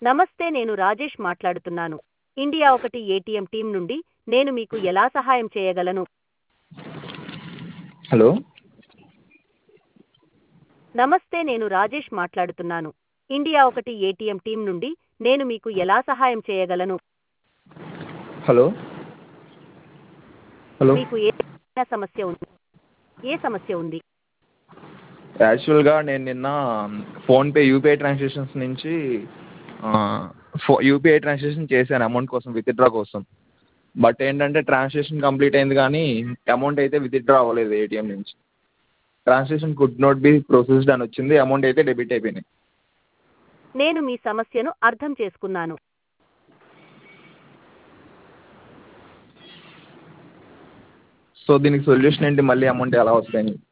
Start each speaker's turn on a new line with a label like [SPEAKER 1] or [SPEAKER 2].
[SPEAKER 1] నమస్తే నేను రాజేష్ మాట్లాడుతున్నాను ఇండియా ఒకటి ఏటీఎం టీం నుండి నేను మీకు ఎలా సహాయం చేయగలను
[SPEAKER 2] హలో
[SPEAKER 1] నమస్తే నేను రాజేష్ మాట్లాడుతున్నాను ఇండియా ఒకటి ఏటీఎం టీం నుండి నేను మీకు ఎలా సహాయం చేయగలను
[SPEAKER 2] హలో హలో
[SPEAKER 1] మీకు ఏ సమస్య ఉంది ఏ సమస్య ఉంది
[SPEAKER 2] యాక్చువల్గా నేను నిన్న ఫోన్పే యూపీఐ ట్రాన్సాక్షన్స్ నుంచి ఫో యూపీఐ ట్రాన్సాక్షన్ చేశాను అమౌంట్ కోసం విత్డ్రా కోసం బట్ ఏంటంటే ట్రాన్సాక్షన్ కంప్లీట్ అయింది కానీ అమౌంట్ అయితే విత్డ్రా అవ్వలేదు ఏటీఎం నుంచి transaction could not be processed అని వచ్చింది అమౌంట్ అయితే డెబిట్ అయిపోయినాయి
[SPEAKER 1] నేను మీ సమస్యను అర్థం చేసుకున్నాను
[SPEAKER 2] సో దీనికి సొల్యూషన్ ఏంటి మళ్ళీ అమౌంట్ ఎలా వస్తాయని